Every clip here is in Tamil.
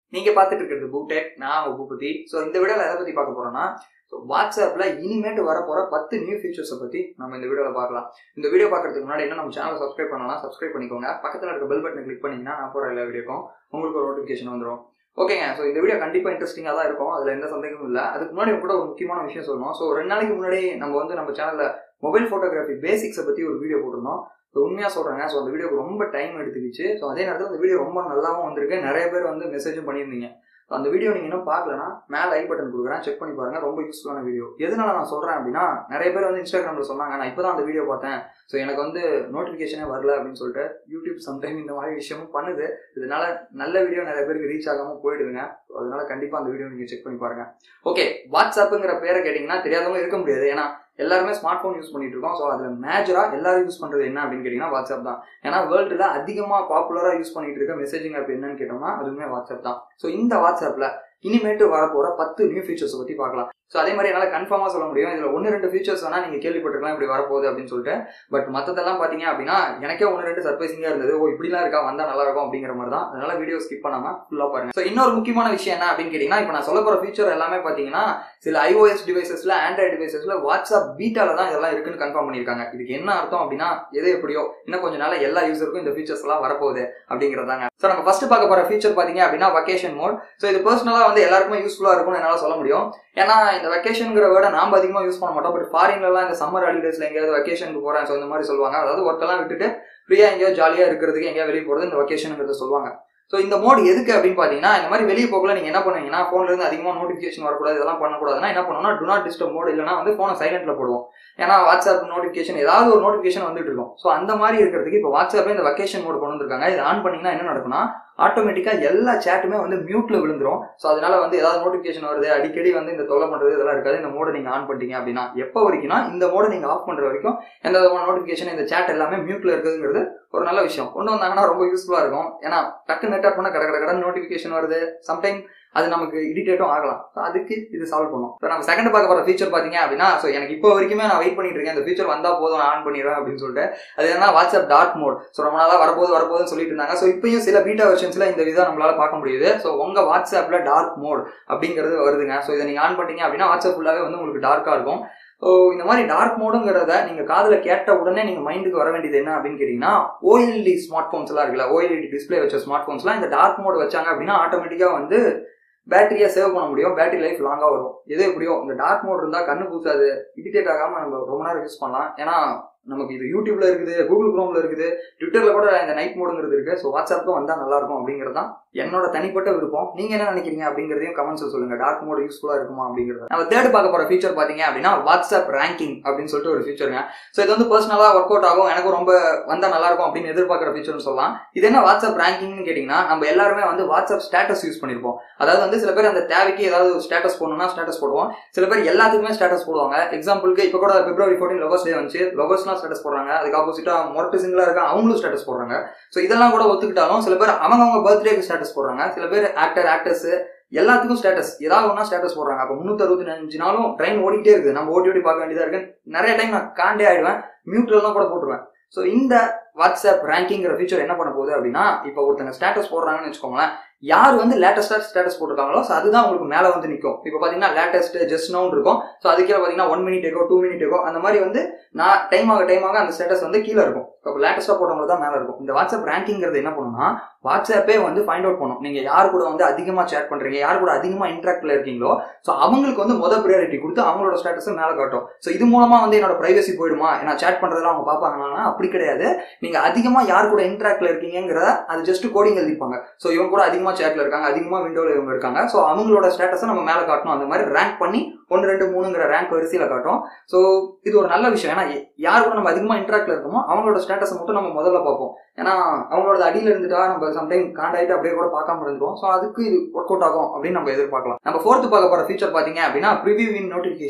நீங்க பார்த்துட்டு இருக்கிறது பூடெக் நான் உங்க பூபதி ஸோ இந்த வீடியோல எதை பத்தி பார்க்க போறோம்னா ஸோ வாட்ஸ்அப்ல இனிமேட்டு வரப்போற பத்து நியூ ஃபீச்சர்ஸை பத்தி நம்ம இந்த வீடியோல பார்க்கலாம் இந்த வீடியோ பார்க்கறதுக்கு முன்னாடி என்ன நம்ம சேனலை சப்ஸ்கிரைப் பண்ணலாம் சப்ஸ்கிரைப் பண்ணிக்கோங்க பக்கத்துல இருக்க பெல் பட்டனை கிளிக் பண்ணீங்கன்னா நான் போற எல்லா வீடியோக்கும் உங்களுக்கு ஒரு நோட்டிஃபிகேஷன் வந்துடும் ஓகேங்க ஸோ இந்த வீடியோ கண்டிப்பாக இன்ட்ரெஸ்டிங்காக தான் இருக்கும் அதில் எந்த சந்தேகமும் இல்லை அதுக்கு முன்னாடி கூட ஒரு முக்கியமான விஷயம் சொல்லணும் ஸோ ரெண்டு நாளைக்கு முன்னாடி நம்ம வந்து நம்ம சேனலில் மொபைல் ஃபோட்டோகிராஃபி பேசிக்ஸை பற்றி ஒரு வீடியோ போட்டிருந்தோம் ஸோ உண்மையாக சொல்கிறேங்க ஸோ அந்த வீடியோக்கு ரொம்ப டைம் எடுத்துக்கிச்சு ஸோ அதே நேரத்தில் அந்த வீடியோ ரொம்ப நல்லாவும் வந்திருக்கு நிறைய பேர் வந்து மெசேஜும் பண்ணியிருந்தீங்க ஸோ அந்த வீடியோ நீங்கள் இன்னும் பார்க்கலனா மேலே ஐ பட்டன் கொடுக்குறேன் செக் பண்ணி பாருங்க ரொம்ப யூஸ்ஃபுல்லான வீடியோ எதனால நான் சொல்கிறேன் அப்படின்னா நிறைய பேர் வந்து இன்ஸ்டாகிராமில் சொன்னாங்க நான் இப்போ தான் அந்த வீடியோ பார்த்தேன் ஸோ எனக்கு வந்து நோட்டிஃபிகேஷனே வரல அப்படின்னு சொல்லிட்டு யூடியூப் சம்டைம் இந்த மாதிரி விஷயமும் பண்ணுது இதனால நல்ல வீடியோ நிறைய பேருக்கு ரீச் ஆகாமல் போயிடுதுங்க ஸோ அதனால கண்டிப்பாக அந்த வீடியோ நீங்கள் செக் பண்ணி பாருங்க ஓகே வாட்ஸ்அப்புங்கிற பேரை கேட்டிங்கன்னா தெரியாதவங்க இருக்க முடியாது ஏன்னா எல்லாருமே ஸ்மார்ட் ஃபோன் யூஸ் பண்ணிட்டு இருக்கோம் ஸோ அதில் மேஜராக எல்லாரும் யூஸ் பண்ணுறது என்ன அப்படின்னு கேட்டிங்கன்னா வாட்ஸ்அப் தான் ஏன்னா வேர்ல்டில் அதிகமாக பாப்புலராக யூஸ் பண்ணிட்டு இருக்க மெசேஜிங் ஆப் என்னன்னு கேட்டோம்னா அதுவுமே வாட்ஸ்அப் தான் ஸோ இந்த வாட்ஸ்அப்பில் இனிமேட்டு வரப்போகிற பத்து நியூ ஃபீச்சர்ஸ் பற்றி பார்க்கலாம் ஸோ அதே மாதிரி என்னால் கன்ஃபார்மாக சொல்ல முடியும் இதில் ஒன்று ரெண்டு ஃபீச்சர்ஸ் வேணால் நீங்கள் கேள்விப்பட்டிருக்கலாம் இப்படி வரப்போகுது அப்படின்னு சொல்லிட்டு பட் மற்றதெல்லாம் பார்த்தீங்க அப்படின்னா எனக்கே ஒன்று ரெண்டு சர்ப்ரைசிங்காக இருந்தது ஓ இப்படிலாம் இருக்கா வந்தால் நல்லா இருக்கும் அப்படிங்கிற மாதிரி தான் அதனால வீடியோ ஸ்கிப் பண்ணாமல் ஃபுல்லாக பாருங்க ஸோ இன்னொரு முக்கியமான விஷயம் என்ன அப்படின்னு கேட்டிங்கன்னா இப்போ நான் சொல்ல போகிற ஃபீச்சர் எல்லாமே பார்த்தீங்கன்னா சில ஐஓஎஸ் டிவைசஸ்ல ஆண்ட்ராய்டு டிவைசஸ்ல வாட்ஸ்அப் பீட்டால தான் இதெல்லாம் இருக்குன்னு கன்ஃபார்ம் பண்ணியிருக்காங்க இதுக்கு என்ன அர்த்தம் அப்படின்னா எது எப்படியோ இன்னும் கொஞ்ச நாள் எல்லா யூசருக்கும் இந்த ஃபீச்சர்ஸ் எல்லாம் வரப்போகுது அப்படிங்கிறதாங்க ஸோ நம்ம ஃபர்ஸ்ட் பார்க்க போற ஃபீச்சர் பாத்தீங்க அப்படின்னா வக்கேஷன் மோட் ஸோ இது பர்சனலா வந்து எல்லாருக்குமே யூஸ்ஃபுல்லா இருக்கும்னு என்னால சொல்ல முடியும் ஏன்னா இந்த வெக்கேஷனுங்கிற வேர்டை நாம அதிகமாக யூஸ் பண்ண மாட்டோம் பட் ஃபாரின்லாம் இந்த சம்மர் ஹாலிடேஸ்ல எங்கேயாவது வெக்கேஷனுக்கு போறேன் ஸோ இந்த மாதிரி சொல்லுவாங்க அதாவது ஒர்க்கெல்லாம் விட்டுட்டு ஃப்ரீயா எங்கேயோ ஜாலியா இருக்கிறதுக்கு எங்கேயா வெளியே போறது இந்த வெக்கேஷனுங்கிறத சொல்லுவாங்க ஸோ இந்த மோட் எதுக்கு அப்படின்னு பார்த்தீங்கன்னா இந்த மாதிரி வெளியே போகல நீங்கள் என்ன பண்ணுவீங்கன்னா ஃபோன்ல இருந்து அதிகமாக நோட்டிஃபிகேஷன் வரக்கூடாது இதெல்லாம் பண்ணக்கூடாதுன்னா என்ன பண்ணணும்னா டு நாட் டிஸ்டர்ப் மோட் இல்லைனா வந்து ஃபோனை சைலண்ட்ல போடுவோம் ஏன்னா வாட்ஸ்அப் நோட்டிஃபிகேஷன் ஏதாவது ஒரு நோட்டிஃபிகேஷன் வந்துட்டு இருக்கும் ஸோ அந்த மாதிரி இருக்கிறதுக்கு இப்போ வாட்ஸ்அப்ல இந்த வெக்கேஷன் மோட் கொண்டு வந்திருக்காங்க இது ஆன் பண்ணீங்கன்னா என்ன நடக்கும்னா ஆட்டோமேட்டிக்காக எல்லா சேட்டுமே வந்து மியூட்ல விழுந்துரும் ஸோ அதனால வந்து ஏதாவது நோட்டிஃபிகேஷன் வருது அடிக்கடி வந்து இந்த தொல்லை பண்ணுறது இதெல்லாம் இருக்காது இந்த மோடை நீங்கள் ஆன் பண்ணிட்டீங்க அப்படின்னா எப்போ வரைக்கும்னா இந்த மோடை நீங்கள் ஆஃப் பண்ணுற வரைக்கும் எந்த விதமான நோட்டிஃபிகேஷன் இந்த சேட் எல்லாமே மியூட்ல இருக்குதுங்கிறது ஒரு நல்ல விஷயம் கொண்டு வந்தாங்கன்னா ரொம்ப யூஸ்ஃபுல்லாக இருக்கும் ஏன்னா டக்கு நெட் பண்ண கடை கடை கடன் நோட்டிஃபிகேஷன் வருது சம்டைம் அது நமக்கு இரிட்டேட்டும் ஆகலாம் ஸோ அதுக்கு இது சால்வ் பண்ணும் ஸோ நம்ம செகண்ட் பார்க்க போகிற ஃபீச்சர் பார்த்தீங்க அப்படின்னா ஸோ எனக்கு இப்போ வரைக்குமே நான் வெயிட் பண்ணிட்டு இருக்கேன் இந்த ஃபீச்சர் வந்தால் போதும் நான் ஆன் பண்ணிடுவேன் அப்படின்னு சொல்லிட்டு அது என்ன வாட்ஸ்அப் டார்க் மோட் ஸோ ரொம்ப நாளாக வரப்போது வரப்போதுன்னு சொல்லிட்டு இருந்தாங்க ஸோ இப்பயும் சில பீட்டா வெர்ஷன்ஸ்ல இந்த விதம் நம்மளால பார்க்க முடியுது ஸோ உங்க வாட்ஸ்அப்ல டார்க் மோட் அப்படிங்கிறது வருதுங்க ஸோ இதை நீங்க ஆன் பண்ணிட்டீங்க அப்படின்னா வாட்ஸ்அப் ஃபுல்லாவே வந்து உங்களுக்கு டார்க்கா இருக்கும் ஸோ இந்த மாதிரி டார்க் மோடுங்கிறத நீங்க காதுல கேட்ட உடனே நீங்க மைண்டுக்கு வர வேண்டியது என்ன அப்படின்னு கேட்டீங்கன்னா ஓஎல்டி ஸ்மார்ட் போன்ஸ் எல்லாம் இருக்குல்ல ஓஎல்டி டிஸ்பிளே வச்ச ஸ்மார்ட் போன்ஸ்லாம் இந்த டார்க் மோட் வச்சாங்க அப்படின்னா ஆட்டோமேட்டிக்கா வந்து பேட்டரியை சேவ் பண்ண முடியும் பேட்டரி லைஃப் லாங்காக வரும் எது எப்படியோ இந்த டார்க் மோட் இருந்தால் கண்ணு பூசாது இரிட்டேட் ஆகாமல் நம்ம ரொம்ப நேரம் யூஸ் பண்ணலாம் ஏன்னா நமக்கு இது யூடியூப்ல இருக்குது கூகுள் குரோம்ல இருக்குது ட்விட்டர்ல கூட இந்த நைட் மோடுங்கிறது இருக்கு ஸோ வாட்ஸ்அப்பும் வந்தால் நல்லா இருக்கும் அப்படிங்கிறது தான் என்னோட தனிப்பட்ட விருப்பம் நீங்க என்ன நினைக்கிறீங்க அப்படிங்கிறதையும் கமெண்ட்ஸ் சொல்லுங்க டார்க் மோட் யூஸ்ஃபுல்லா இருக்குமா அப்படிங்கிறது நம்ம தேர்ட் பார்க்க போற ஃபீச்சர் பாத்தீங்க அப்படின்னா வாட்ஸ்அப் ரேங்கிங் அப்படின்னு சொல்லிட்டு ஒரு ஃபீச்சருங்க ஸோ இது வந்து பர்சனலா ஒர்க் அவுட் ஆகும் எனக்கும் ரொம்ப வந்தா நல்லா இருக்கும் அப்படின்னு எதிர்பார்க்குற ஃபீச்சர்னு சொல்லலாம் இது என்ன வாட்ஸ்அப் ரேங்கிங்னு கேட்டீங்கன்னா நம்ம எல்லாருமே வந்து வாட்ஸ்அப் ஸ்டேட்டஸ் யூஸ் பண்ணிருப்போம் அதாவது வந்து சில பேர் அந்த தேவைக்கு ஏதாவது ஸ்டேட்டஸ் போடணும்னா ஸ்டேட்டஸ் போடுவோம் சில பேர் எல்லாத்துக்குமே ஸ்டேட்டஸ் போடுவாங்க எக்ஸாம்பிளுக்கு இப்போ கூட பிப்ரவரி ஃபோர்டீன் லோகஸ் டே வந்துச்சு லோகஸ்லாம் ஸ்டேட்டஸ் போடுறாங்க அதுக்கு ஆப்போசிட்டா மொரட்டு சிங்கிளா இருக்கா அவங்களும் ஸ்டேட்டஸ் போடுறாங்க ஸோ இதெல்லாம் கூட ஒத்துக்கிட்டாலும் சில பேர் அவங்க அவங்க பர்த்டேக்கு ஸ்டேட்டஸ் போடுறாங்க சில பேர் ஆக்டர் ஆக்டர்ஸ் எல்லாத்துக்கும் ஸ்டேட்டஸ் ஏதாவது ஒன்றா ஸ்டேட்டஸ் போடுறாங்க அப்போ முந்நூற்றி அறுபத்தி அஞ்சு நாளும் ட்ரெயின் ஓடிக்கிட்டே இருக்குது நம்ம ஓடி ஓடி பார்க்க வேண்டியதா இருக்கு நிறைய டைம் நான் காண்டே ஆயிடுவேன் மியூட்லாம் கூட போட்டுருவேன் ஸோ இந்த வாட்ஸ்அப் ரேங்கிங்கிற ஃபீச்சர் என்ன பண்ண போகுது அப்படின்னா இப்போ ஒருத்தங்க ஸ்டேட்டஸ் போடுறாங்கன்னு வச்சுக்கோங்களேன் யார் வந்து லேட்டஸ்டாக ஸ்டேட்டஸ் போட்டிருக்காங்களோ ஸோ அதுதான் உங்களுக்கு மேலே வந்து நிற்கும் இப்போ பார்த்தீங்கன்னா லேட்டஸ்ட் ஜஸ்ட் நவுன் இருக்கும் ஸோ அது கீழே பார்த்தீங்கன்னா ஒன் மினிட் இருக்கோ டூ மினிட் இருக்கோ அந்த மாதிரி வந்து நான் டைம் ஆக டைம் ஆக அந்த ஸ்டேட்டஸ் வந்து கீழே இருக்கும் இப்போ லேட்டஸ்ட்டாக போட்டவங்க தான் மேலே இருக்கும் இந்த வாட்ஸ்அப் ரேங்கிங்கிறது என்ன பண்ணுன்னா வாட்ஸ்அப்பே வந்து ஃபைண்ட் அவுட் பண்ணும் நீங்கள் யார் கூட வந்து அதிகமாக சேட் பண்ணுறீங்க யார் கூட அதிகமாக இன்ட்ராக்டில் இருக்கீங்களோ ஸோ அவங்களுக்கு வந்து மொதல் ப்ரியாரிட்டி கொடுத்து அவங்களோட ஸ்டேட்டஸை மேலே காட்டும் ஸோ இது மூலமாக வந்து என்னோட ப்ரைவசி போயிடுமா நான் சேட் பண்ணுறதெல்லாம் அவங்க பார்ப்பாங்கன்னா அப்படி கிடையாது நீங்கள் அதிகமாக யார் கூட இன்ட்ராக்டில் இருக்கீங்கிறத அது ஜஸ்ட் கோடிங் எழுதிப்பாங்க ஸோ இவங்க கூட அதிகமாக சேட்டில் இருக்காங்க அதிகமாக விண்டோவில் இவங்க இருக்காங்க ஸோ அவங்களோட ஸ்டேட்டஸை நம்ம மேலே காட்டணும் அந்த மாதிரி ரேங்க் பண்ணி ஒன்று ரெண்டு மூணுங்கிற ரேங்க் வரிசையில் காட்டும் ஸோ இது ஒரு நல்ல விஷயம் ஏன்னா யார் கூட நம்ம அதிகமாக இன்ட்ராக்டில் இருக்கோமோ அவங்களோட ஸ்டேட்டஸை மட்டும் நம்ம முதல்ல பார்ப்போம் ஏன்னா அவங்களோட அடியில் இருந்துட்டா நம்ம சம்டைம் காண்டாயிட்டு அப்படியே கூட பார்க்காம இருந்துருவோம் ஸோ அதுக்கு இது ஒர்க் அவுட் ஆகும் அப்படின்னு நம்ம எதிர்பார்க்கலாம் நம்ம ஃபோர்த்து பார்க்க போகிற ஃபீச்சர் பார்த்தீங்க அப்படின்னா ப்ரிவியூ இன் நோட்டிஃபிகேஷன்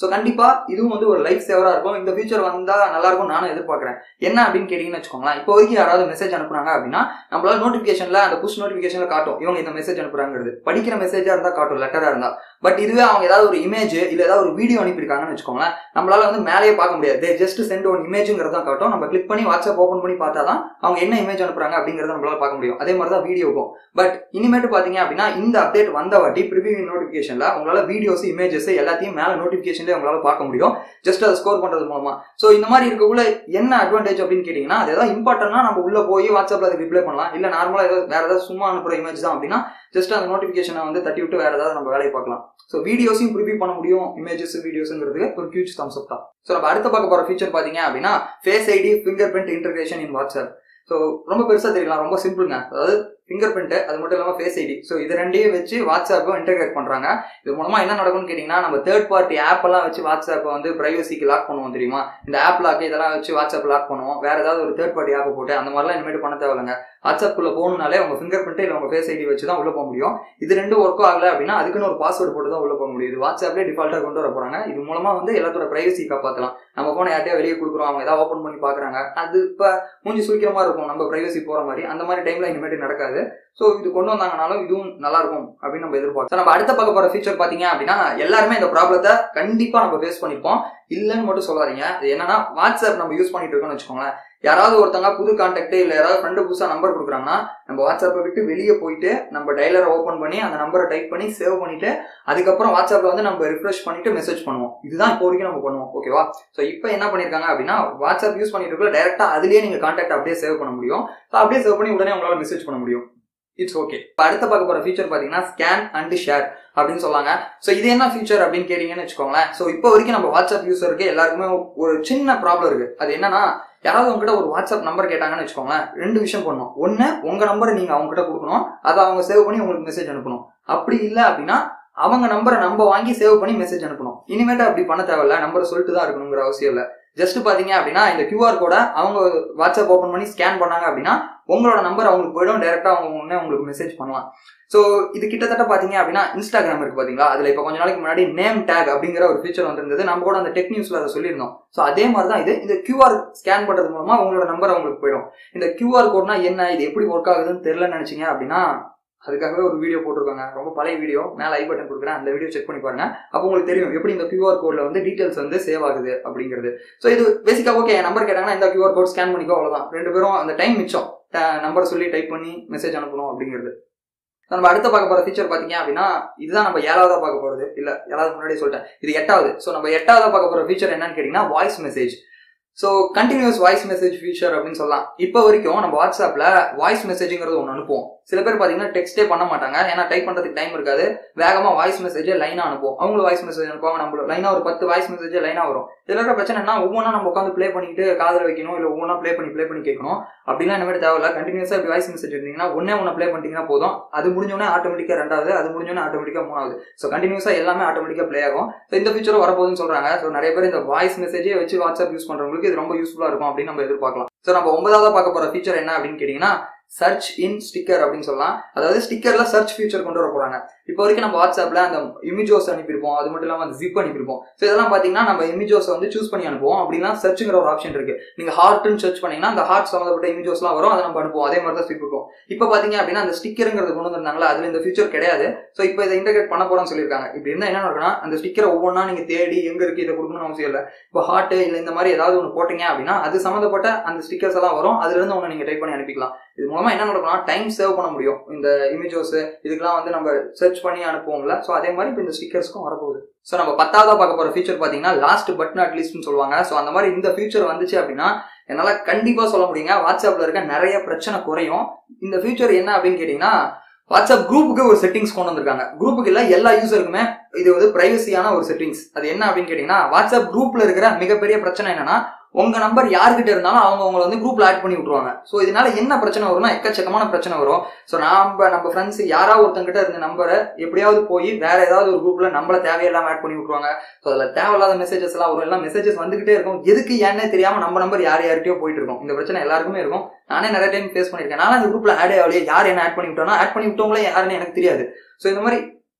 ஸோ கண்டிப்பா இதுவும் வந்து ஒரு லைஃப் சேவரா இருக்கும் இந்த ஃபியூச்சர் வந்தா நல்லா இருக்கும் நானும் எதிர்பார்க்கறேன் என்ன அப்படின்னு கேட்டீங்கன்னு வச்சுக்கோங்களேன் இப்போ வரைக்கும் யாராவது மெசேஜ் அனுப்புனாங்க அப்படின்னா நம்மளால நோட்டிபிகேஷன்ல அந்த புஷ் நோட்டிபிகேஷன்ல காட்டும் இவங்க இந்த மெசேஜ் அனுப்புறாங்கிறது படிக்கிற மெசேஜா இருந்தா காட்டும் லெட்டரா இருந்தா பட் இதுவே அவங்க ஏதாவது ஒரு இமேஜ் இல்ல ஏதாவது ஒரு வீடியோ அனுப்பியிருக்காங்கன்னு வச்சுக்கோங்களேன் நம்மளால வந்து மேலேயே பார்க்க முடியாது ஜஸ்ட் சென்ட் ஒன் இமேஜுங்கிறத காட்டும் நம்ம கிளிக் பண்ணி வாட்ஸ்அப் ஓப்பன் பண்ணி பார்த்தா தான் அவங்க என்ன இமேஜ் அனுப்புறாங்க அப்படிங்கறத நம்மளால பார்க்க முடியும் அதே மாதிரி தான் வீடியோக்கும் பட் இனிமேட்டு பாத்தீங்க அப்படின்னா இந்த அப்டேட் வந்த வாட்டி ப்ரிவியூ நோட்டிபிகேஷன்ல உங்களால வீடியோஸ் இமேஜஸ் எல்லாத்தையும் மேல நோட்டிபிகேஷன்ல உங்களால பார்க்க முடியும் ஜஸ்ட் அதை ஸ்கோர் பண்றது மூலமா சோ இந்த மாதிரி இருக்கக்குள்ள என்ன அட்வான்டேஜ் அப்படின்னு கேட்டீங்கன்னா அது ஏதாவது இம்பார்ட்டன்ட்னா நம்ம உள்ள போய் வாட்ஸ்அப்ல அதுக்கு ரிப்ளை பண்ணலாம் இல்ல நார்மலா ஏதாவது வேற ஏதாவது சும்மா அனுப்புற இமேஜ் தான் அப்படின்னா ஜஸ்ட் அந்த நோட்டிபிகேஷனை வந்து தட்டி விட்டு வேற ஏதாவது நம்ம வேலையை பார்க்கலாம் ஸோ வீடியோஸையும் ப்ரிவியூ பண்ண முடியும் இமேஜஸ் வீடியோஸ்ங்கிறது ஒரு ஹியூஜ் தம்ஸ் அப் தான் ஸோ நம்ம அடுத்த பார்க்க போற ஃபீச்சர் பாத்தீங்க அப்படின்னா face ID fingerprint integration in WhatsApp so ரொம்ப பெருசா தெரியலாம் ரொம்ப சிம்பிளுங்க அதாவது ஃபிங்கர் பிரிண்ட் அது மட்டும் இல்லாமல் ஃபேஸ் ஐடி ஸோ இது ரெண்டையும் வச்சு வாட்ஸ்அப்பை இன்டர்கிரேட் பண்றாங்க இது மூலமா என்ன நடக்கும்னு கேட்டீங்கன்னா நம்ம தேர்ட் பார்ட்டி ஆப் எல்லாம் வச்சு வாட்ஸ்அப்பை வந்து பிரைவசிக்கு லாக் பண்ணுவோம் தெரியுமா இந்த ஆப் லாக் இதெல்லாம் வச்சு வாட்ஸ்அப் லாக் பண்ணுவோம் வேற ஏதாவது ஒரு தேர்ட் பார்ட்டி ஆப் போட்டு அந்த மாதிரிலாம் இனிமேட்டு பண்ண தேவையில்லைங்க வாட்ஸ்அப் குள்ள போகணும்னாலே உங்க ஃபிங்கர் பிரிண்ட் இல்லை உங்க ஃபேஸ் ஐடி வச்சு தான் உள்ள போக முடியும் இது ரெண்டும் ஒர்க் ஆகல அப்படின்னா அதுக்குன்னு ஒரு பாஸ்வேர்டு போட்டு தான் உள்ள போக முடியும் இது வாட்ஸ்அப்லேயே டிஃபால்ட்டா கொண்டு வர போறாங்க இது மூலமா வந்து எல்லாத்தோட பிரைவசி காப்பாற்றலாம் நம்ம போன யார்ட்டையா வெளியே கொடுக்குறோம் அவங்க ஏதாவது ஓப்பன் பண்ணி பாக்குறாங்க அது இப்ப மூஞ்சி சுழிக்கிற மாதிரி இருக்கும் நம்ம பிரைவசி போற மாதிரி அந்த மாதிரி டைம்ல இனிமேட்டு நடக்காது ஸோ இது கொண்டு வந்தாங்கனாலும் இதுவும் நல்லா இருக்கும் அப்படின்னு நம்ம எதிர்பார்க்கோம் நம்ம அடுத்த பார்க்க போற ஃபீச்சர் பாத்தீங்க அப்படின்னா எல்லாருமே இந்த ப்ராப்ளத்தை கண்டிப்பா நம்ம ஃபேஸ் பண்ணிருப்போம் இல்லைன்னு மட்டும் சொல்லாதீங்க அது என்னன்னா வாட்ஸ்அப் நம்ம யூஸ் பண்ணிட்டு இருக்கோம்னு வச்சுக்கோங்களேன் யாராவது ஒருத்தங்க புது கான்டாக்ட் இல்ல யாராவது ஃப்ரெண்டு புதுசா நம்பர் கொடுக்குறாங்கன்னா நம்ம வாட்ஸ்அப்பை விட்டு வெளியே போயிட்டு நம்ம டைலரை ஓப்பன் பண்ணி அந்த நம்பரை டைப் பண்ணி சேவ் பண்ணிட்டு அதுக்கப்புறம் வாட்ஸ்அப்ல வந்து நம்ம ரிஃப்ரெஷ் பண்ணிட்டு மெசேஜ் பண்ணுவோம் இதுதான் இப்போ வரைக்கும் நம்ம பண்ணுவோம் ஓகேவா ஸோ இப்போ என்ன பண்ணிருக்காங்க அப்படின்னா வாட்ஸ்அப் யூஸ் பண்ணிட்டு இருக்கல டேரக்டா அதுலயே நீங்க கான்டாக்ட் அப்படியே சேவ் பண்ண முடியும் ஸோ அப்படியே சேவ் பண்ணி உடனே உங்களால மெசேஜ் பண்ண முடியும் இட்ஸ் ஓகே இப்போ அடுத்த பார்க்க போற ஃபீச்சர் பாத்தீங்கன்னா ஸ்கேன் அண்ட் ஷேர் அப்படின்னு சொல்லாங்க ஸோ இது என்ன ஃபீச்சர் அப்படின்னு கேட்டீங்கன்னு வச்சுக்கோங்களேன் ஸோ இப்போ வரைக்கும் நம்ம வாட்ஸ்அப் யூஸருக்கு எல்லாருக்குமே ஒரு சின்ன ப்ராப்ளம் இருக்கு அது என்னன்னா யாராவது உங்ககிட்ட ஒரு வாட்ஸ்அப் நம்பர் கேட்டாங்கன்னு வச்சுக்கோங்களேன் ரெண்டு விஷயம் பண்ணணும் ஒன்னு உங்க நம்பரை நீங்க அவங்க கிட்ட கொடுக்கணும் அதை அவங்க சேவ் பண்ணி உங்களுக்கு மெசேஜ் அனுப்பணும் அப்படி இல்லை அப்படின்னா அவங்க நம்பரை நம்ம வாங்கி சேவ் பண்ணி மெசேஜ் அனுப்பணும் இனிமேட்டு அப்படி பண்ண தேவையில்ல நம்பரை சொல்லிட்டு தான் இருக்கணுங்கிற அவசியம் இல்லை ஜஸ்ட் பாத்தீங்க அப்படின்னா இந்த கியூஆர் கோட அவங்க வாட்ஸ்அப் ஓப்பன் பண்ணி ஸ்கேன் பண்ணாங்க அப்படின்னா உங்களோட நம்பர் அவங்களுக்கு போயிடும் டேரக்டா அவங்க உடனே உங்களுக்கு மெசேஜ் பண்ணலாம் ஸோ இது கிட்டத்தட்ட பாத்தீங்க அப்படின்னா இன்ஸ்டாகிராம் இருக்கு பாத்தீங்களா அதுல இப்போ கொஞ்ச நாளைக்கு முன்னாடி நேம் டேக் அப்படிங்கிற ஒரு ஃபீச்சர் வந்திருந்தது நம்ம கூட அந்த டெக் நியூஸ்ல அதை சொல்லியிருந்தோம் ஸோ அதே மாதிரி தான் இது இந்த கியூஆர் ஸ்கேன் பண்றது மூலமா உங்களோட நம்பர் அவங்களுக்கு போயிடும் இந்த கியூஆர் கோட்னா என்ன இது எப்படி ஒர்க் ஆகுதுன்னு தெரியலன்னு நினைச்சீங்க அப்படின்னா அதுக்காகவே ஒரு வீடியோ போட்டிருக்காங்க ரொம்ப பழைய வீடியோ மேலே ஐ பட்டன் கொடுக்குறேன் அந்த வீடியோ செக் பண்ணி பாருங்க அப்போ உங்களுக்கு தெரியும் எப்படி இந்த கியூஆர் கோட்ல வந்து டீடைல்ஸ் வந்து சேவ் ஆகுது அப்படிங்கிறது ஸோ இது பேசிக்கா ஓகே நம்பர் கேட்டாங்கன்னா இந்த கியூஆர் கோட் ஸ்கேன் பண்ணிக்கோ அவ்வளோதான் ரெண்டு பேரும் அந்த டைம் மிச்சம் நம்பர் சொல்லி டைப் பண்ணி மெசேஜ் அனுப்பணும் அப்படிங்கிறது நம்ம அடுத்த பார்க்க போற ஃபீச்சர் பாத்தீங்க அப்படின்னா இதுதான் நம்ம ஏழாவதா பார்க்க போறது இல்ல ஏழாவது முன்னாடி சொல்லிட்டேன் இது எட்டாவது ஸோ நம்ம எட்டாவதா பார்க்க போற ஃபீச்சர் என்னன்னு கேட்டீங்கன்னா voice message so continuous voice message feature அப்படின்னு சொல்லலாம் இப்போ வரைக்கும் நம்ம வாட்ஸ்அப்ல வாய்ஸ் மெசேஜ்ங்கிறது ஒன்று அனுப்புவோம் சில பேர் பார்த்தீங்கன்னா டெக்ஸ்டே பண்ண மாட்டாங்க ஏன்னா டைப் பண்ணுறதுக்கு டைம் இருக்காது வேகமாக வாய்ஸ் மெசேஜை லைனாக அனுப்புவோம் அவங்களும் வாய்ஸ் மெசேஜ் அனுப்புவாங்க நம்மளும் லைனாக ஒரு பத்து வாய்ஸ் மெசேஜ் லைனாக வரும் இதில் இருக்கிற பிரச்சனைனா ஒவ்வொன்றா நம்ம உட்காந்து ப்ளே பண்ணிட்டு காதில் வைக்கணும் இல்லை ஒவ்வொன்றா ப்ளே பண்ணி ப்ளே பண்ணி கேட்கணும் அப்படிலாம் இந்த மாதிரி தேவையில்ல கண்டினியூஸாக இப்படி வாய்ஸ் மெசேஜ் இருந்தீங்கன்னா ஒன்னே ஒன்று ப்ளே பண்ணிட்டீங்கன்னா போதும் அது முடிஞ்சோடனே ஆட்டோமேட்டிக்காக ரெண்டாவது அது முடிஞ்சோடனே ஆட்டோமேட்டிக்காக மூணாவது ஸோ கண்டினியூஸாக எல்லாமே ஆட்டோமேட்டிக்காக ப்ளே ஆகும் ஸோ இந்த ஃபீச்சரும் வரப்போகுதுன்னு சொல்கிறாங்க ஸோ நிறைய பேர் இந்த வாய்ஸ் மெசேஜே வச்சு வாட்ஸ்அப் யூஸ் பண்ணுறவங்களுக்கு இது ரொம்ப யூஸ்ஃபுல்லாக இருக்கும் அப்படின்னு நம்ம எதிர்பார்க்கலாம் ஸோ நம்ம ஒன்பதாவது பார்க்க போகிற ஃபீச்சர் என்ன அப்படின்னு கேட்டிங்கன்னா சர்ச் இன் ஸ்டிக்கர் அப்படின்னு சொல்லலாம் அதாவது ஸ்டிக்கர்ல சர்ச் ஃபீச்சர் கொண்டு வர போறாங்க இப்போ வரைக்கும் நம்ம வாட்ஸ்அப்ல அந்த இமிஜோஸ் அனுப்பியிருப்போம் அது மட்டும் இல்லாம அந்த ஜிப் அனுப்பியிருப்போம் ஸோ இதெல்லாம் பாத்தீங்கன்னா நம்ம இமிஜோஸ் வந்து சூஸ் பண்ணி அனுப்புவோம் அப்படின்னா சர்ச்சுங்கிற ஒரு ஆப்ஷன் இருக்கு நீங்க ஹார்ட்னு சர்ச் பண்ணீங்கன்னா அந்த ஹார்ட் சம்மந்தப்பட்ட இமிஜோஸ்லாம் வரும் அதை நம்ம அனுப்புவோம் அதே மாதிரி தான் ஸ்விப் இருக்கும் இப்போ பாத்தீங்க அப்படின்னா அந்த ஸ்டிக்கருங்கிறது கொண்டு வந்திருந்தாங்களா அதுல இந்த ஃபீச்சர் கிடையாது ஸோ இப்போ இதை இன்டெகிரேட் பண்ண போறோம்னு சொல்லியிருக்காங்க இப்படி இருந்தா என்ன நடக்கும்னா அந்த ஸ்டிக்கரை ஒவ்வொன்றா நீங்க தேடி எங்க இருக்கு இதை கொடுக்கணும்னு அவசியம் இல்லை இப்போ ஹார்ட் இல்லை இந்த மாதிரி ஏதாவது ஒன்று போட்டீங்க அப்படின்னா அது சம்மந்தப்பட்ட அந்த ஸ்டிக்கர்ஸ் எல்லாம் வரும் அதுல இருந்து ஒன்று நீங்க டைப் பண்ணி அனுப்பிக்கலாம் இது மூலமா என்ன நடக்கும்னா டைம் சேவ் பண்ண முடியும் இந்த இமேஜஸ் இதுக்கெல்லாம் வந்து நம்ம சர்ச் பண்ணி அனுப்புவோம்ல ஸோ அதே மாதிரி இப்போ இந்த ஸ்டிக்கர்ஸ்க்கும் வரப்போகுது ஸோ நம்ம பத்தாவதா பார்க்க போற ஃபீச்சர் பார்த்தீங்கன்னா லாஸ்ட் பட் நாட் லீஸ்ட்னு சொல்லுவாங்க ஸோ அந்த மாதிரி இந்த ஃபீச்சர் வந்துச்சு அப்படின்னா என்னால் கண்டிப்பாக சொல்ல முடியுங்க வாட்ஸ்அப்பில் இருக்க நிறைய பிரச்சனை குறையும் இந்த ஃபீச்சர் என்ன அப்படின்னு கேட்டிங்கன்னா வாட்ஸ்அப் குரூப்புக்கு ஒரு செட்டிங்ஸ் கொண்டு வந்திருக்காங்க குரூப்புக்கு இல்ல எல்லா யூசருக்குமே இது வந்து பிரைவசியான ஒரு செட்டிங்ஸ் அது என்ன அப்படின்னு கேட்டீங்கன்னா வாட்ஸ்அப் குரூப்ல இருக்கிற மிகப்பெரிய பிரச்சனை என்னன்னா உங்க நம்பர் யார்கிட்ட இருந்தாலும் அவங்க உங்களை வந்து குரூப்ல ஆட் பண்ணி விட்டுருவாங்க ஸோ இதனால என்ன பிரச்சனை வரும்னா எக்கச்சக்கமான பிரச்சனை வரும் ஸோ நம்ம நம்ம ஃப்ரெண்ட்ஸ் யாராவது ஒருத்தங்கிட்ட இருந்த நம்பரை எப்படியாவது போய் வேற ஏதாவது ஒரு குரூப்ல நம்மள தேவையில்லாம ஆட் பண்ணி விட்டுருவாங்க ஸோ அதில் தேவையில்லாத மெசேஜஸ் எல்லாம் வரும் எல்லாம் மெசேஜஸ் வந்துகிட்டே இருக்கும் எதுக்கு ஏன்னே தெரியாம நம்ம நம்பர் யார் யார்கிட்டயோ போயிட்டு இருக்கும் இந்த பிரச்சனை எல்லாருக்குமே இருக்கும் நானே நிறைய டைம் ஃபேஸ் பண்ணியிருக்கேன் நானும் அந்த குரூப்ல ஆடே ஆகலையே யார் என்ன ஆட் பண்ணி விட்டோம்னா ஆட் பண்ணி விட்டவங்களே யாருன்னு எனக்கு தெரியாது ஸோ இந்த மாதிரி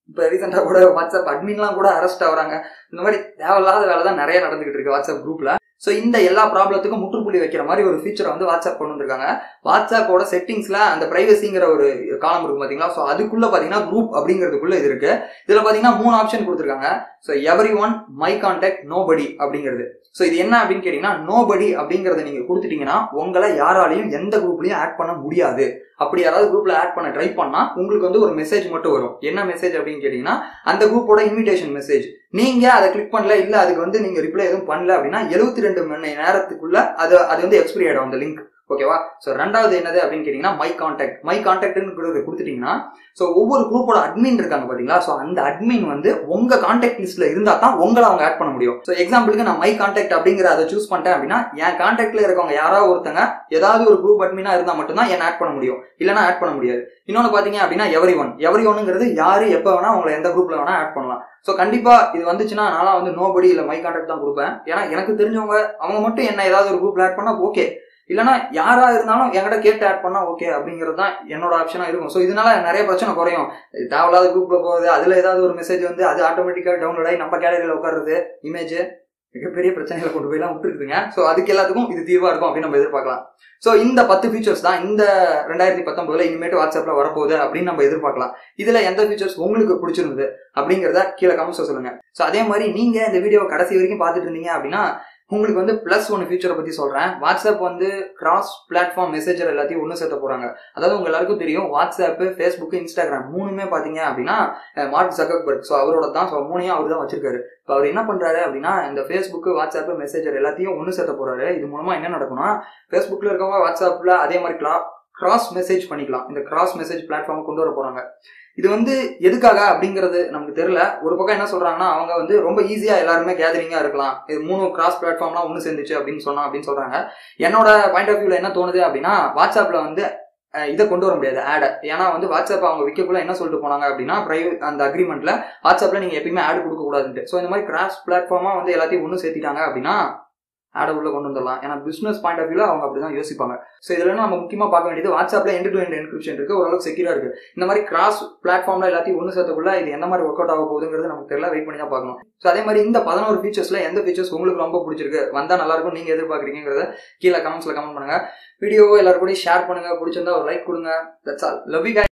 இப்போ ரீசெண்டாக கூட வாட்ஸ்அப் அட்மின்லாம் கூட அரெஸ்ட் ஆகுறாங்க இந்த மாதிரி தேவையில்லாத வேலை தான் நிறைய நடந்துகிட்டு இருக்கு வாட்ஸ்அப் குரூப்ல ஸோ இந்த எல்லா ப்ராப்ளத்துக்கும் முற்றுப்புள்ளி வைக்கிற மாதிரி ஒரு ஃபீச்சரை வந்து வாட்ஸ்அப் கொண்டு வந்திருக்காங்க வாட்ஸ்அப்போட செட்டிங்ஸ்ல அந்த பிரைவசிங்கிற ஒரு காலம் இருக்கும் பாத்தீங்களா ஸோ அதுக்குள்ள பாத்தீங்கன்னா குரூப் அப்படிங்கிறதுக்குள்ள இது இருக்கு இதுல பாத்தீங்கன்னா மூணு ஆப்ஷன் கொடுத்துருக்காங்க so everyone my contact nobody அப்படிங்கிறது ஸோ இது என்ன அப்படின்னு கேட்டீங்கன்னா நோபடி அப்படிங்கறத நீங்க கொடுத்துட்டீங்கன்னா உங்களை யாராலையும் எந்த குரூப்லயும் ஆட் பண்ண முடியாது அப்படி யாராவது குரூப்ல ஆட் பண்ண ட்ரை பண்ணா உங்களுக்கு வந்து ஒரு மெசேஜ் மட்டும் வரும் என்ன மெசேஜ் அப்படின்னு கேட்டீங்கன்னா அந்த குரூப்போட இன்விடேஷன் மெசேஜ் நீங்க அதை கிளிக் பண்ணல இல்ல அதுக்கு வந்து நீங்க ரிப்ளை எதுவும் பண்ணல அப்படின்னா எழுபத்தி ரெண்டு மணி நேரத்துக்குள்ள அது அது வந்து எக்ஸ்பிரி ஆயிடும் அந்த லிங்க் ஓகேவா ஸோ ரெண்டாவது என்னது அப்படின்னு கேட்டீங்கன்னா மை கான்டாக்ட் மை கான்டாக்ட்னு கொடுத்துட்டீங்கன்னா ஸோ ஒவ்வொரு குரூப்போட அட்மின் இருக்காங்க பாத்தீங்களா ஸோ அந்த அட்மின் வந்து உங்க கான்டாக்ட் லிஸ்ட்ல இருந்தா தான் உங்களை அவங்க ஆட் பண்ண முடியும் ஸோ எக்ஸாம்பிளுக்கு நான் மை கான்டாக்ட் அப்படிங்கிற அதை சூஸ் பண்ணிட்டேன் அப்படின்னா என் கான்டாக்ட்ல இருக்கவங்க யாராவது ஒருத்தங்க ஏதாவது ஒரு குரூப் அட்மினா இருந்தா மட்டும்தான் என்ன ஆட் பண்ண முடியும் இல்லைன்னா ஆட் பண்ண முடியாது இன்னொன்னு பாத்தீங்க அப்படின்னா எவரி ஒன் எவரி ஒன்னுங்கிறது யாரு எப்ப வேணா உங்களை எந்த குரூப்ல வேணா ஆட் பண்ணலாம் ஸோ கண்டிப்பா இது வந்துச்சுன்னா நான் வந்து நோபடி இல்ல மை கான்டாக்ட் தான் கொடுப்பேன் ஏன்னா எனக்கு தெரிஞ்சவங்க அவங்க மட்டும் என்ன ஏதாவது ஒரு குரூப்ல ஆட் பண்ணா ஓகே இல்லைன்னா யாரா இருந்தாலும் என்கிட்ட கேட்டு ஆட் பண்ணா ஓகே அப்படிங்கிறது தான் என்னோட ஆப்ஷனா இருக்கும் ஸோ இதனால நிறைய பிரச்சனை குறையும் தேவையில்லாத குரூப்ல போகுது அதுல ஏதாவது ஒரு மெசேஜ் வந்து அது ஆட்டோமேட்டிக்கா டவுன்லோட் ஆகி நம்ம கேலரியில உட்காருது இமேஜ் மிகப்பெரிய பிரச்சனைகளை கொண்டு போய் எல்லாம் விட்டுருக்குங்க ஸோ அதுக்கு எல்லாத்துக்கும் இது தீர்வா இருக்கும் அப்படின்னு நம்ம எதிர்பார்க்கலாம் ஸோ இந்த பத்து ஃபீச்சர்ஸ் தான் இந்த ரெண்டாயிரத்தி பத்தொன்பதுல இனிமேட்டு வாட்ஸ்அப்ல வரப்போகுது அப்படின்னு நம்ம எதிர்பார்க்கலாம் இதுல எந்த ஃபீச்சர்ஸ் உங்களுக்கு பிடிச்சிருந்தது அப்படிங்கிறத கீழே கமெண்ட்ஸ் சொல்லுங்க ஸோ அதே மாதிரி நீங்க இந்த வீடியோ கடைசி வரைக்கும் பார்த்துட்டு இருந்தீங்க அப்படின்னா உங்களுக்கு வந்து பிளஸ் ஒன்று ஃபியூச்சரை பத்தி சொல்றேன் வாட்ஸ்அப் வந்து கிராஸ் பிளாட்ஃபார்ம் மெசேஜர் எல்லாத்தையும் ஒன்று சேர்த்த போறாங்க அதாவது உங்க எல்லாருக்கும் தெரியும் வாட்ஸ்அப் ஃபேஸ்புக் இன்ஸ்டாகிராம் மூணுமே பாத்தீங்க அப்படின்னா மார்க் ஜக்கர்பர்க் ஸோ அவரோட தான் ஸோ மூணையும் அவர் தான் வச்சிருக்காரு இப்போ அவர் என்ன பண்றாரு அப்படின்னா இந்த ஃபேஸ்புக் வாட்ஸ்அப் மெசேஜர் எல்லாத்தையும் ஒன்று சேர்த்த போறாரு இது மூலமா என்ன நடக்கும்னா ஃபேஸ்புக்ல இருக்கவங்க வாட்ஸ்அப்ல அதே மாதிரி கிளா கிராஸ் மெசேஜ் பண்ணிக்கலாம் இந்த கிராஸ் மெசேஜ் பிளாட்ஃபார்ம் கொண்டு வர போறாங்க இது வந்து எதுக்காக அப்படிங்கிறது நமக்கு தெரியல ஒரு பக்கம் என்ன சொல்றாங்கன்னா அவங்க வந்து ரொம்ப ஈஸியா எல்லாருமே கேதரிங்கா இருக்கலாம் இது மூணு கிராஸ் பிளாட்ஃபார்ம்லாம் ஒன்று சேர்ந்துச்சு அப்படின்னு சொன்னா அப்படின்னு சொல்றாங்க என்னோட பாயிண்ட் ஆஃப் வியூல என்ன தோணுது அப்படின்னா வாட்ஸ்அப்ல வந்து இதை கொண்டு வர முடியாது ஆடை ஏன்னா வந்து வாட்ஸ்அப் அவங்க விற்கக்குள்ள என்ன சொல்லிட்டு போனாங்க அப்படின்னா பிரைவேட் அந்த அக்ரிமெண்ட்ல வாட்ஸ்அப்ல நீங்க எப்பயுமே ஆட் கொடுக்க கூடாதுன்ட்டு ஸோ இந்த மாதிரி கிராஸ் பிளாட்ஃபார்மா வந்து எல்லாத்தையும் ஒன்று சேர்த்திட்டாங்க அப்படின்னா ஆடை உள்ள கொண்டு வந்துடலாம் ஏன்னா பிசினஸ் பாயிண்ட் ஆஃப் வியூல அவங்க அப்படிதான் யோசிப்பாங்க ஸோ இதுல நம்ம முக்கியமா பார்க்க வேண்டியது வாட்ஸ்அப்ல எண்ட் டு எண்ட் என்கிரிப்ஷன் இருக்கு ஓரளவுக்கு செக்யூரா இருக்கு இந்த மாதிரி கிராஸ் பிளாட்ஃபார்ம்ல எல்லாத்தையும் ஒன்று சேர்த்துக்குள்ள இது எந்த மாதிரி ஒர்க் அவுட் ஆக போகுதுங்கிறது நமக்கு தெரியல வெயிட் பண்ணி தான் பார்க்கணும் ஸோ அதே மாதிரி இந்த பதினோரு ஃபீச்சர்ஸ்ல எந்த ஃபீச்சர்ஸ் உங்களுக்கு ரொம்ப பிடிச்சிருக்கு வந்தா நல்லா இருக்கும் நீங்க எதிர்பார்க்குறீங்கிறத கீழே கமெண்ட்ஸ்ல கமெண்ட் பண்ணுங்க வீடியோவை எல்லாரும் கூட ஷேர் பண்ணுங்க பிடிச்சிருந்தா ஒரு லைக் கொடுங்க that's all love you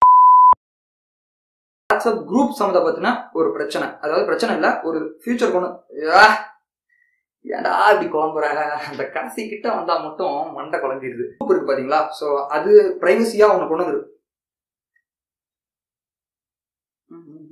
WhatsApp group சம்மந்த பத்தின ஒரு பிரச்சனை அதாவது பிரச்சனை இல்ல ஒரு ஃபியூச்சர் கொண்டு ஏன்டா இப்படி குழம்புற அந்த கடைசி கிட்ட வந்தா மட்டும் மண்டை குழம்பிடுது குரூப் இருக்கு பாத்தீங்களா சோ அது பிரைவசியா ஒண்ணு கொண்டு வந்துரு